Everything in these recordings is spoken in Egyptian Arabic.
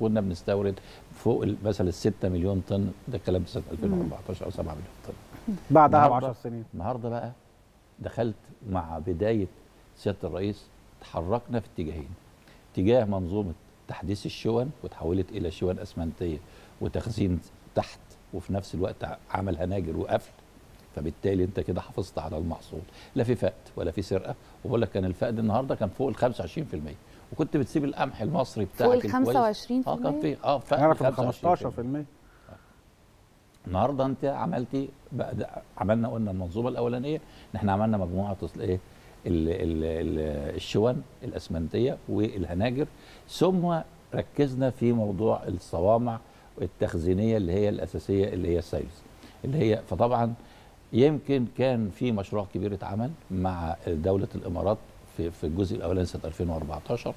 كنا بنستورد فوق ال- مثلا ال 6 مليون طن ده الكلام سنه 2014 او 7 مليون طن بعدها ب النهاردة- 10 سنين النهارده بقى دخلت مع بدايه سياده الرئيس تحركنا في اتجاهين اتجاه منظومه تحديث الشون وتحولت الى شون اسمنتيه وتخزين تحت وفي نفس الوقت ع- عمل هناجر وقفل فبالتالي انت كده حافظت على المحصول لا في فقد ولا في سرقه وبقول لك كان الفقد النهارده كان فوق ال 25% وكنت بتسيب القمح المصري بتاعك فوق ال الكويس. 25% اه كان في اه فقد نعرف ال 25% 15% النهارده انت عملتي بقى ده عملنا قلنا المنظومه الاولانيه ان احنا عملنا مجموعه تصل ايه ال- ال- ال- الشون الاسمنتيه والهناجر ثم ركزنا في موضوع الصوامع التخزينيه اللي هي الاساسيه اللي هي السايلز اللي هي فطبعا يمكن كان في مشروع كبير اتعمل مع دوله الامارات في في الجزء الاولاني سنه 2014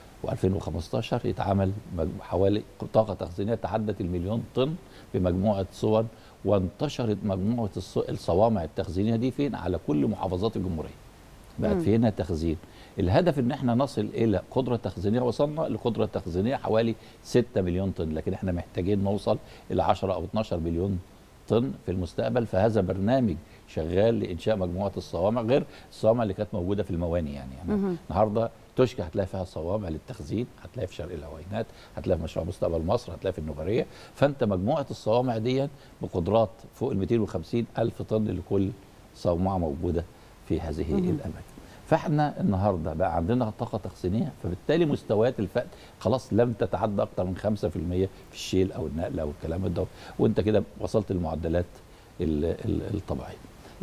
و2015 يتعمل مج- حوالي طاقه تخزينيه تعدت المليون طن بمجموعه صور وانتشرت مجموعه الص- الصوامع التخزينيه دي فين على كل محافظات الجمهوريه بقت مم. في هنا تخزين الهدف ان احنا نصل الى قدره تخزينيه وصلنا لقدره تخزينيه حوالي 6 مليون طن لكن احنا محتاجين نوصل الى 10 او 12 مليون طن في المستقبل فهذا برنامج شغال لانشاء مجموعه الصوامع غير الصوامع اللي كانت موجوده في المواني يعني, يعني مهم. النهارده توشكا هتلاقي فيها صوامع للتخزين هتلاقي في شرق العوينات هتلاقي في مشروع مستقبل مصر هتلاقي في النوبريه فانت مجموعه الصوامع دي بقدرات فوق ال 250 الف طن لكل صومعه موجوده في هذه مهم. الاماكن فاحنا النهارده بقى عندنا طاقه تخزينيه فبالتالي مستويات الفقد خلاص لم تتعدى اكثر من 5% في الشيل او النقل او الكلام ده وانت كده وصلت للمعدلات ال- ال- الطبيعيه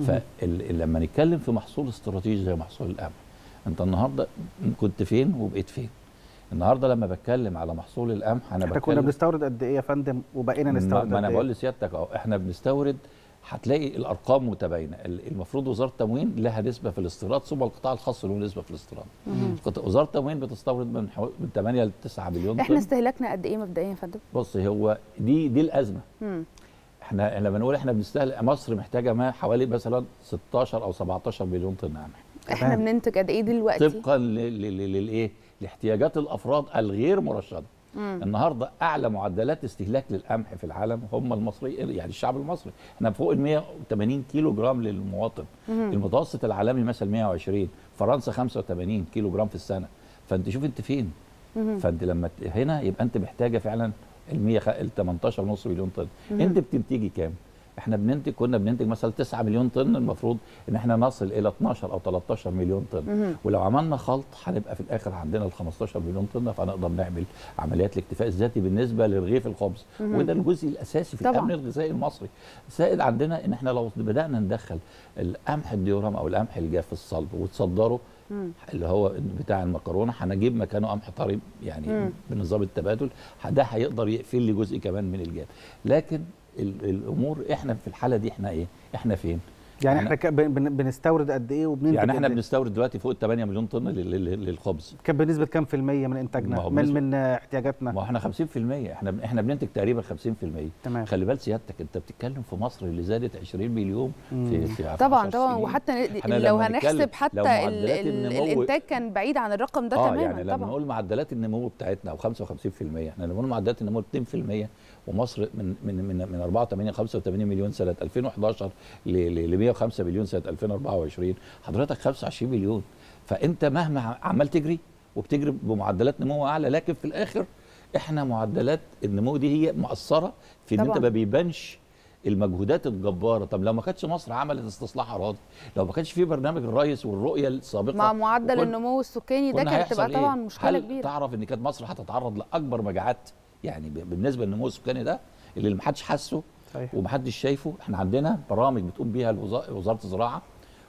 فلما نتكلم في محصول استراتيجي زي محصول القمح انت النهارده كنت فين وبقيت فين النهارده لما بتكلم على محصول القمح انا احنا كنا بتكلم بنستورد قد ايه يا فندم وبقينا ما, نستورد ما انا قد بقول ايه لسيادتك اهو احنا بنستورد هتلاقي الارقام متباينه ال- المفروض وزاره التموين لها نسبه في الاستيراد ثم القطاع الخاص له نسبه في الاستيراد مهم. القطاع- وزاره التموين بتستورد من حو... من 8 ل 9 مليون احنا طن استهلاكنا قد ايه مبدئيا يا فندم؟ بص هو دي دي الازمه مم. احنا لما نقول احنا بنستهلك مصر محتاجه ما حوالي مثلا 16 او 17 مليون طن قمح احنا تمام. بننتج قد ايه دلوقتي؟ طبقا ل- ل- ل- للايه لاحتياجات الافراد الغير مرشده مم. النهارده اعلى معدلات استهلاك للقمح في العالم هم المصري يعني الشعب المصري احنا فوق ال 180 كيلو جرام للمواطن مهم. المتوسط العالمي مثلا 120 فرنسا 85 كيلو جرام في السنه فانت شوف انت فين مهم. فانت لما ت- هنا يبقى انت محتاجه فعلا ال 100 خ- ال 18 ونص مليون طن مهم. انت بتنتجي كام احنا بننتج كنا بننتج مثلا 9 مليون طن المفروض ان احنا نصل الى 12 او 13 مليون طن مهم. ولو عملنا خلط هنبقى في الاخر عندنا ال 15 مليون طن فهنقدر نعمل عمليات الاكتفاء الذاتي بالنسبه لرغيف الخبز مهم. وده الجزء الاساسي في طبعاً. الامن الغذائي المصري زائد عندنا ان احنا لو بدانا ندخل القمح الديورام او القمح الجاف الصلب وتصدره مم. اللي هو بتاع المكرونه هنجيب مكانه قمح طري يعني مم. بنظام التبادل ده هيقدر يقفل لي جزء كمان من الجاب لكن ال- الامور احنا في الحاله دي احنا ايه احنا فين يعني أنا- احنا ك- بن- بن- بنستورد قد ايه وبننتج يعني احنا قد إيه؟ بنستورد دلوقتي فوق ال 8 مليون طن لل- لل- للخبز كان بنسبه كام في الميه من ما انتاجنا هو من بنسبة- من آه، احتياجاتنا ما احنا 50% احنا احنا بننتج تقريبا 50% تمام خلي بال سيادتك انت بتتكلم في مصر اللي زادت 20 مليون في مم. في في طبعا 10 طبعا سنين. وحتى إحنا لو لما هنحسب نتكلم- حتى لو ال- معدلات ال- النمو- الانتاج كان بعيد عن الرقم ده اه تماما يعني لما طبعا نقول معدلات النمو بتاعتنا او 55% احنا لما نقول معدلات النمو 2% ومصر من من من من 84 85 مليون سنه 2011 ل ل 105 مليون سنه 2024 حضرتك 25 مليون فانت مهما ع- عمال تجري وبتجري بمعدلات نمو اعلى لكن في الاخر احنا معدلات النمو دي هي مأثره في ان انت طبعاً. ما بيبانش المجهودات الجباره طب لو ما كانتش مصر عملت استصلاح اراضي لو ما كانش في برنامج الرئيس والرؤيه السابقه مع معدل وكن- النمو السكاني ده كنا كانت هيحصل تبقى طبعا إيه؟ مشكله هل كبيره تعرف ان كانت مصر هتتعرض لاكبر مجاعات يعني ب- بالنسبه للنمو السكاني ده اللي محدش حاسه صحيح ومحدش شايفه احنا عندنا برامج بتقوم بيها الوزا- وزاره الزراعه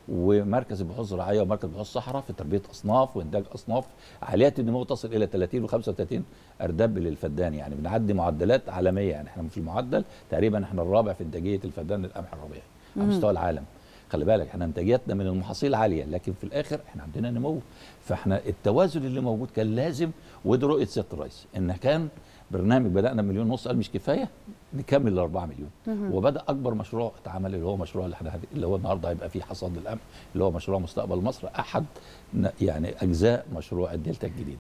ومركز البحوث الزراعيه ومركز بحوث الصحراء في تربيه اصناف وانتاج اصناف عاليات النمو تصل الى 30 و35 ارداب للفدان يعني بنعدي معدلات عالميه يعني احنا في المعدل تقريبا احنا الرابع في انتاجيه الفدان للقمح الربيعي على مم. مستوى العالم خلي بالك احنا انتاجيتنا من المحاصيل عاليه لكن في الاخر احنا عندنا نمو فاحنا التوازن اللي موجود كان لازم ودي رؤيه سياده الرئيس ان كان برنامج بدانا مليون ونص قال مش كفايه نكمل ل 4 مليون مهم. وبدا اكبر مشروع اتعمل اللي هو مشروع اللي احنا اللي هو النهارده هيبقى فيه حصاد القمح اللي هو مشروع مستقبل مصر احد ن- يعني اجزاء مشروع الدلتا الجديد